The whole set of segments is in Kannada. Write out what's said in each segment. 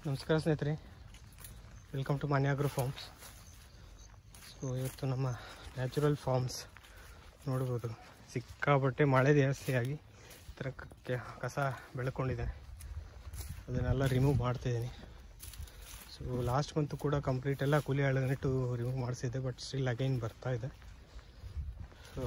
ನಮಸ್ಕಾರ ಸ್ನೇಹಿತರೆ welcome to Manyagro farms so ಇವತ್ತು ನಮ್ಮ ನ್ಯಾಚುರಲ್ ಫಾರ್ಮ್ಸ್ ನೋಡ್ಬೋದು ಸಿಕ್ಕಾಪಟ್ಟೆ ಮಳೆ ಜಾಸ್ತಿಯಾಗಿ ಈ ಥರ ಕ- ಕೆ- ಕಸ ಬೆಳ್ಕೊಂಡಿದೆ ಅದನ್ನೆಲ್ಲ ರಿಮೂವ್ ಮಾಡ್ತಿದ್ದೀನಿ ಸೊ ಲಾಸ್ಟ್ ಮಂತ್ ಕೂಡ ಕಂಪ್ಲೀಟ್ ಎಲ್ಲ ಕೂಲಿ ಆಳುಗನಿಟ್ಟು ರಿಮೂವ್ ಮಾಡಿಸಿದ್ದೆ ಬಟ್ ಸ್ಟಿಲ್ ಅಗೈನ್ ಬರ್ತಾ ಇದೆ ಸೊ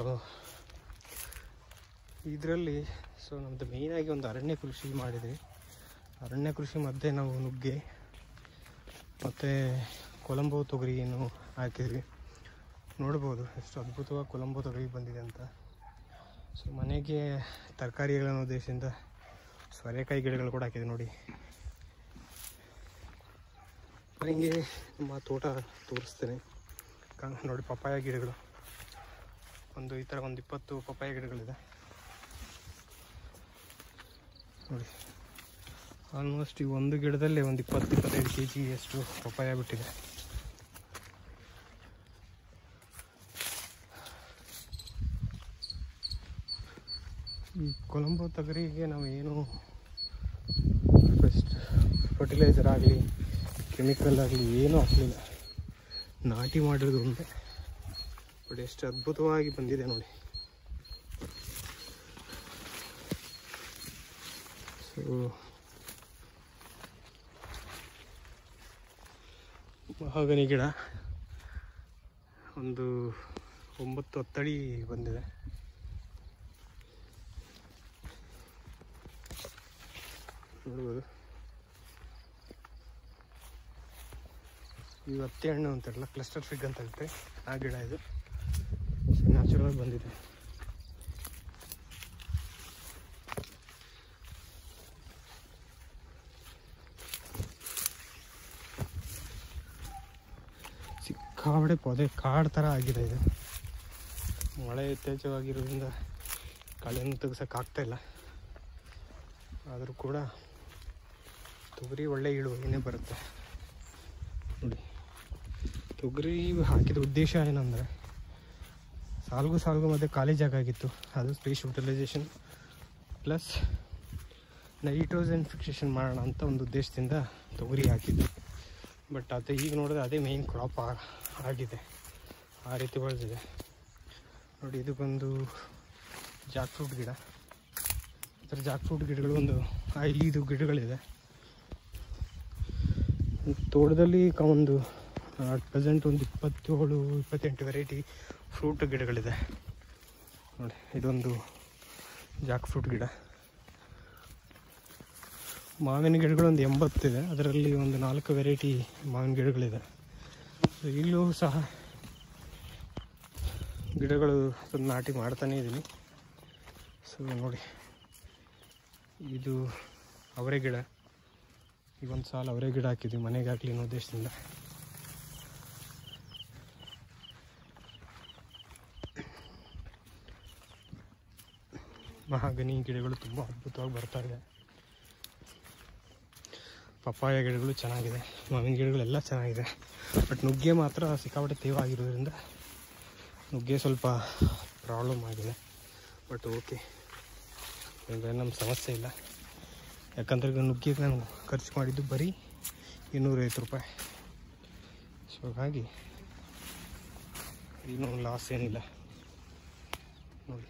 ಇದರಲ್ಲಿ ಸೊ ನಮ್ಮದು ಮೇಯ್ನಾಗಿ ಒಂದು ಅರಣ್ಯ ಕೃಷಿ ಮಾಡಿದ್ವಿ ಅರಣ್ಯ ಕೃಷಿ ಮಧ್ಯೆ ನಾವು ನುಗ್ಗೆ ಮತ್ತು ಕೊಲಂಬೋ ತೊಗರಿಯನ್ನು ಹಾಕಿದ್ವಿ ನೋಡ್ಬೋದು ಎಷ್ಟು ಅದ್ಭುತವಾಗಿ ಕೊಲಂಬೋ ತೊಗರಿ ಬಂದಿದೆ ಅಂತ ಸೊ ಮನೆಗೆ ತರಕಾರಿಗಳ ಉದ್ದೇಶದಿಂದ ಸೋರೆಕಾಯಿ ಗಿಡಗಳು ಕೂಡ ಹಾಕಿದೆ ನೋಡಿ ಹಿಂಗೆ ನಮ್ಮ ತೋಟ ತೋರಿಸ್ತೇನೆ ಕ- ನೋಡಿ ಪಪ್ಪಾಯ ಗಿಡಗಳು ಒಂದು ಈ ಥರ ಒಂದು ಇಪ್ಪತ್ತು ಪಪ್ಪಾಯ ಗಿಡಗಳಿದೆ ನೋಡಿ ಆಲ್ಮೋಸ್ಟ್ ಈ ಒಂದು ಗಿಡದಲ್ಲಿ ಒಂದು ಇಪ್ಪತ್ತು ಇಪ್ಪತ್ತೈದು ಕೆ ಜಿ ಅಷ್ಟು ಪಪ್ಪಾಯ ಬಿಟ್ಟಿದೆ ಈ ಕೊಲಂಬೋ ತೊಗರಿಗೆ ನಾವು ಏನು ಫಸ್ಟ್ ಫರ್ಟಿಲೈಸರ್ ಆಗಲಿ ಕೆಮಿಕಲ್ ಆಗಲಿ ಏನೂ ಹಾಕಲಿಲ್ಲ ನಾಟಿ ಮಾಡಿರೋದು ಒಂದೇ ಬಟ್ ಎಷ್ಟು ಅದ್ಭುತವಾಗಿ ಬಂದಿದೆ ನೋಡಿ ಸೊ ಮಹಾಗನಿ ಗಿಡ ಒಂದು ಒಂಬತ್ತು ಹತ್ತಡಿ ಬಂದಿದೆ ನೋಡ್ಬೋದು ಈ ಹತ್ತಿ ಹಣ್ಣು ಅಂತಾರಲ್ಲ ಕ್ಲಸ್ಟರ್ ಫಿಗ್ ಅಂತ ಇರುತ್ತೆ ಆ ಗಿಡ ಇದು ನ್ಯಾಚುರಲ್ ಬಂದಿದೆ ಸಿಕ್ಕಾಬಡೆ ಪೊದೆ ಕಾಡು ಥರ ಆಗಿದೆ ಇದು ಮಳೆ ಯಥೇಚ್ಛವಾಗಿರೋದ್ರಿಂದ ಕಳೆಯನ್ನು ತೆಗ್ಸೋಕ್ಕಾಗ್ತಾ ಇಲ್ಲ ಆದರೂ ಕೂಡ ತೊಗರಿ ಒಳ್ಳೆ ಇಳುವರಿನೇ ಬರುತ್ತೆ ನೋಡಿ ತೊಗರಿ ಹಾಕಿದ ಉದ್ದೇಶ ಏನಂದರೆ ಸಾಲ್ಗು ಸಾಲ್ಗು ಮಧ್ಯೆ ಖಾಲಿ ಜಾಗ ಆಗಿತ್ತು ಅದು space utilisation plus nitrogen fixation ಮಾಡೋಣ ಅಂತ ಒಂದು ಉದ್ದೇಶದಿಂದ ತೊಗರಿ ಹಾಕಿದ್ದು ಬಟ್ ಅದು ಈಗ ನೋಡಿದ್ರೆ ಅದೇ ಮೇಯ್ನ್ ಕ್ರಾಪ್ ಆಗಿದೆ ಆ ರೀತಿ ಬೆಳೆದಿದೆ ನೋಡಿ ಇದು ಬಂದು ಜಾಕ್ ಫ್ರೂಟ್ ಗಿಡ ಈ ಥರ ಜಾಕ್ ಫ್ರೂಟ್ ಗಿಡಗಳು ಒಂದು ಐದು ಗಿಡಗಳಿದೆ ಈ ತೋಟದಲ್ಲಿ ಕ- ಒಂದು ಅಟ್ ಪ್ರೆಸೆಂಟ್ ಒಂದು ಇಪ್ಪತ್ತೇಳು ಇಪ್ಪತ್ತೆಂಟು ವೆರೈಟಿ ಫ್ರೂಟ್ ಗಿಡಗಳಿದೆ ನೋಡಿ ಇದೊಂದು ಜಾಕ್ ಫ್ರೂಟ್ ಗಿಡ ಮಾವಿನ ಗಿಡಗಳು ಒಂದು ಎಂಬತ್ತಿದೆ ಅದರಲ್ಲಿ ಒಂದು ನಾಲ್ಕು ವೆರೈಟಿ ಮಾವಿನ ಗಿಡಗಳಿದೆ ಸೊ ಇಲ್ಲೂ ಸಹ ಗಿಡಗಳು ಸ್ವಲ್ಪ ನಾಟಿ ಮಾಡ್ತಾನೇ ಇದ್ದೀನಿ ಸೊ ನೋಡಿ ಇದು ಅವರೆ ಗಿಡ ಈಗ ಒಂದು ಸಾಲ ಅವರೆ ಗಿಡ ಹಾಕಿದ್ವಿ ಮನೆಗೆ ಹಾಕ್ಲಿ ಅನ್ನೋ ಉದ್ದೇಶದಿಂದ ಮಹಾಗನಿ ಗಿಡಗಳು ತುಂಬ ಅದ್ಭುತವಾಗಿ ಬರ್ತಾ ಇದೆ ಪಪ್ಪಾಯ ಗಿಡಗಳು ಚೆನ್ನಾಗಿದೆ ಮಾವಿನ ಗಿಡಗಳೆಲ್ಲ ಚೆನ್ನಾಗಿದೆ ಬಟ್ ನುಗ್ಗೆ ಮಾತ್ರ ಸಿಕ್ಕಾಪಟ್ಟೆ ತೇವ ಆಗಿರೋದ್ರಿಂದ ನುಗ್ಗೆ ಸ್ವಲ್ಪ ಪ್ರಾಬ್ಲಮ್ ಆಗಿದೆ ಬಟ್ ಓಕೆ ಅಂದರೆ ನಮ್ಮ ಸಮಸ್ಯೆ ಇಲ್ಲ ಯಾಕಂದ್ರೆ ಈಗ ನುಗ್ಗಿಗೆ ನಾನು ಖರ್ಚು ಮಾಡಿದ್ದು ಬರೀ ಇನ್ನೂರೈವತ್ತು ರೂಪಾಯಿ ಸೊ ಹಾಗಾಗಿ ಇನ್ನೂ ಲಾಸ್ ಏನಿಲ್ಲ ನೋಡಿ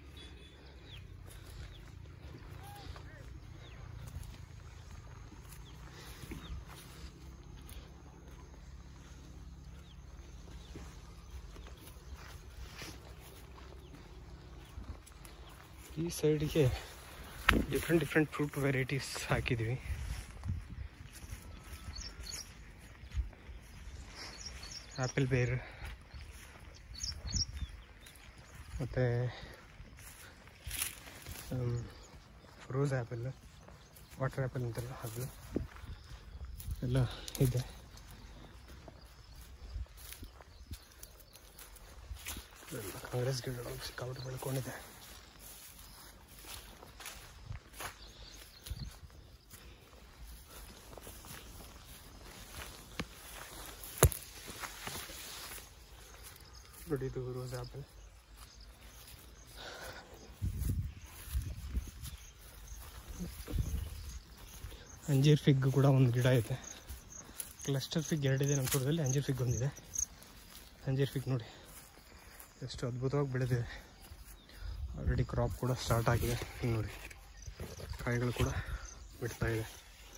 ಈ ಸೈಡಿಗೆ ಡಿಫ್ರೆಂಟ್ ಡಿಫ್ರೆಂಟ್ ಫ್ರೂಟ್ ವೆರೈಟೀಸ್ ಹಾಕಿದ್ವಿ ಆ್ಯಪಲ್ ಬೇರ್ ಮತ್ತು ರೋಸ್ ಆ್ಯಪಲ್ ವಾಟರ್ ಆ್ಯಪಲ್ ಅಂತಾರಲ್ಲ ಅದು ಎಲ್ಲ ಇದೆ ಎಲ್ಲ ಕಾಂಗ್ರೆಸ್ ಗಿಡಗಳು ಸಿಕ್ಕಾಪಟ್ಟೆ ಬೆಳ್ಕೊಂಡಿದೆ ನೋಡಿ ಇದು ರೋಸ್ ಆ್ಯಪಲ್ ಅಂಜೀರ್ ಫಿಗ್ ಕೂಡ ಒಂದು ಗಿಡ ಐತೆ ಕ್ಲಸ್ಟರ್ ಫಿಗ್ ಎರಡಿದೆ ನಮ್ಮ ತೋಟದಲ್ಲಿ ಅಂಜೀರ್ ಫಿಗ್ ಒಂದಿದೆ ಅಂಜೀರ್ ಫಿಗ್ ನೋಡಿ ಎಷ್ಟು ಅದ್ಭುತವಾಗಿ ಬೆಳೆದಿದೆ ಆಲ್ರೆಡಿ ಕ್ರಾಪ್ ಕೂಡ ಸ್ಟಾರ್ಟ್ ಆಗಿದೆ ಇಲ್ಲಿ ನೋಡಿ ಕಾಯಿಗಳು ಕೂಡ ಬಿಡ್ತಾ ಇದೆ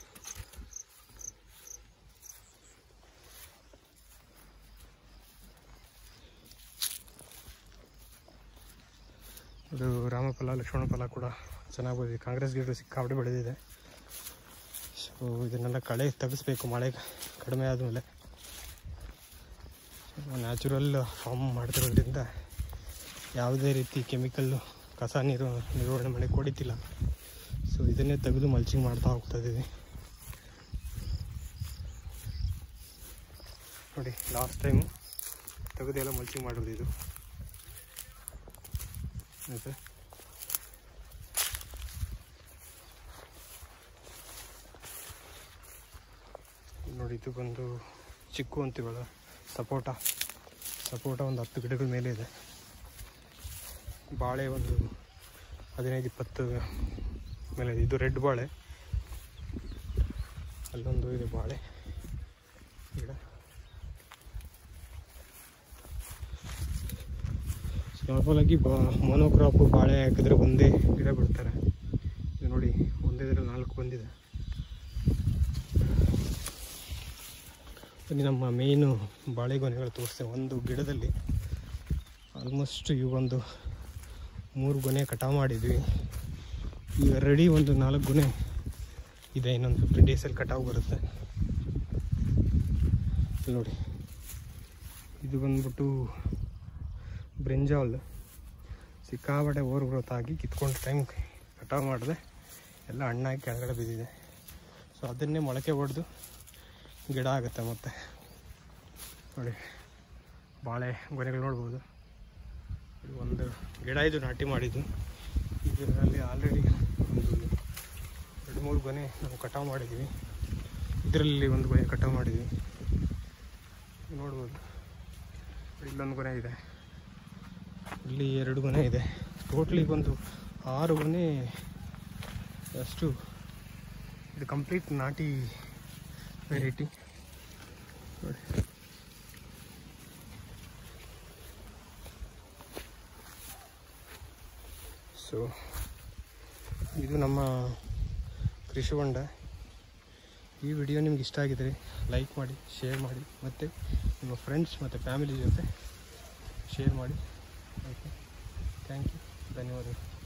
ಇದು ರಾಮಫಲ ಲಕ್ಷ್ಮಣ ಫಲ ಕೂಡ ಚೆನ್ನಾಗಿ ಬಂದಿದೆ ಕಾಂಗ್ರೆಸ್ ಗಿಡ ಸಿಕ್ಕಾಪಟ್ಟೆ ಬೆಳೆದಿದೆ ಸೊ ಇದನ್ನೆಲ್ಲ ಕಳೆ ತೆಗೆಸ್ಬೇಕು ಮಳೆ ಕಡಿಮೆ ಆದಮೇಲೆ ನ್ಯಾಚುರಲ್ ಫಾರ್ಮ್ ಮಾಡ್ತಿರೋದ್ರಿಂದ ಯಾವುದೇ ರೀತಿ ಕೆಮಿಕಲ್ಲು ಕಸ ನೀರು ನಿರ್ವಹಣೆ ಮಾಡಿ ಕೊಡಿತಿಲ್ಲ ಸೊ ಇದನ್ನೇ ತೆಗೆದು ಮಲ್ಚಿಂಗ್ ಮಾಡ್ತಾ ಹೋಗ್ತಾ ಇದ್ದೀವಿ ನೋಡಿ ಲಾಸ್ಟ್ ಟೈಮು ತೆಗೆದೆಲ್ಲ ಮಲ್ಚಿಂಗ್ ಮಾಡೋದು ಇದು ಆಯ್ತಾ ನೋಡಿ ಇದು ಬಂದು ಚಿಕ್ಕು ಅಂತೀವಲ್ಲ ಸಪೋಟ ಸಪೋಟ ಒಂದು ಹತ್ತು ಗಿಡಗಳ ಮೇಲೆ ಇದೆ ಬಾಳೆ ಒಂದು ಹದಿನೈದು ಇಪ್ಪತ್ತು ಮೇಲೆ ಇದೆ. ಇದು ರೆಡ್ ಬಾಳೆ ಅಲ್ಲೊಂದು ಇದೆ ಬಾಳೆ ಗಿಡ ನಾರ್ಮಲ್ ಆಗಿ ಬಾ ಮೊನೋಕ್ರಾಪ್ ಬಾಳೆ ಹಾಕಿದ್ರೆ ಒಂದೇ ಗಿಡ ಬಿಡ್ತಾರೆ ಇದು ನೋಡಿ ಒಂದೇ ಇದ್ರಲ್ಲಿ ನಾಲ್ಕು ಬಂದಿದೆ ಬನ್ನಿ ನಮ್ಮ ಮೇಯ್ನು ಬಾಳೆಗೊನೆಗಳು ತೋರಿಸ್ತೇವೆ ಒಂದು ಗಿಡದಲ್ಲಿ ಆಲ್ಮೋಸ್ಟ್ ಈ ಒಂದು ಮೂರು ಗೊನೆ ಕಟಾವು ಮಾಡಿದ್ವಿ ಈಗ ರೆಡಿ ಒಂದು ನಾಲ್ಕು ಗೊನೆ ಇದೆ ಇನ್ನೊಂದು ಫಿಫ್ಟೀನ್ ಡೇಸಲ್ಲಿ ಕಟಾವು ಬರುತ್ತೆ ಇಲ್ಲಿ ನೋಡಿ ಇದು ಬಂದ್ಬಿಟ್ಟು ಬ್ರಿಂಜಾಲ್ ಸಿಕ್ಕಾಪಟ್ಟೆ ಓವರ್ ಗ್ರೋತ್ ಆಗಿ ಕಿತ್ಕೊಂಡು ಟೈಮ್ ಕಟಾವು ಮಾಡಿದೆ ಎಲ್ಲ ಹಣ್ಣಾಗಿ ಕೆಳಗಡೆ ಬಿದ್ದಿದೆ ಸೊ ಅದನ್ನೇ ಮೊಳಕೆ ಹೊಡೆದು ಗಿಡ ಆಗುತ್ತೆ ಮತ್ತೆ ನೋಡಿ ಬಾಳೆ ಗೊನೆಗಳು ನೋಡ್ಬೋದು ಇದು ಒಂದು ಗಿಡ ಇದು ನಾಟಿ ಮಾಡಿದ್ದು ಇದರಲ್ಲಿ ಆಲ್ರೆಡಿ ಒಂದು ಎರಡು ಮೂರು ಗೊನೆ ನಾವು ಕಟಾವು ಮಾಡಿದ್ವಿ ಇದರಲ್ಲಿ ಒಂದು ಗೊನೆ ಕಟಾವು ಮಾಡಿದ್ವಿ ನೋಡ್ಬೋದು ಇಲ್ಲೊಂದು ಗೊನೆ ಇದೆ ಇಲ್ಲಿ ಎರಡು ಗೊನೆ ಇದೆ ಟೋಟ್ಲಿ ಒಂದು ಆರು ಗೊನೆ ಅಷ್ಟು ಇದು ಕಂಪ್ಲೀಟ್ ನಾಟಿ ವೆರೈಟಿ ನೋಡಿ ಸೊ ಇದು ನಮ್ಮ ಕೃಷಿ ಹೊಂಡ ಈ ವಿಡಿಯೋ ನಿಮ್ಗೆ ಇಷ್ಟ ಆಗಿದ್ರೆ ಲೈಕ್ ಮಾಡಿ ಶೇರ್ ಮಾಡಿ ಮತ್ತು ನಿಮ್ಮ ಫ್ರೆಂಡ್ಸ್ ಮತ್ತು ಫ್ಯಾಮಿಲಿ ಜೊತೆ ಶೇರ್ ಮಾಡಿ ಓಕೆ ಥ್ಯಾಂಕ್ ಯು ಧನ್ಯವಾದಗಳು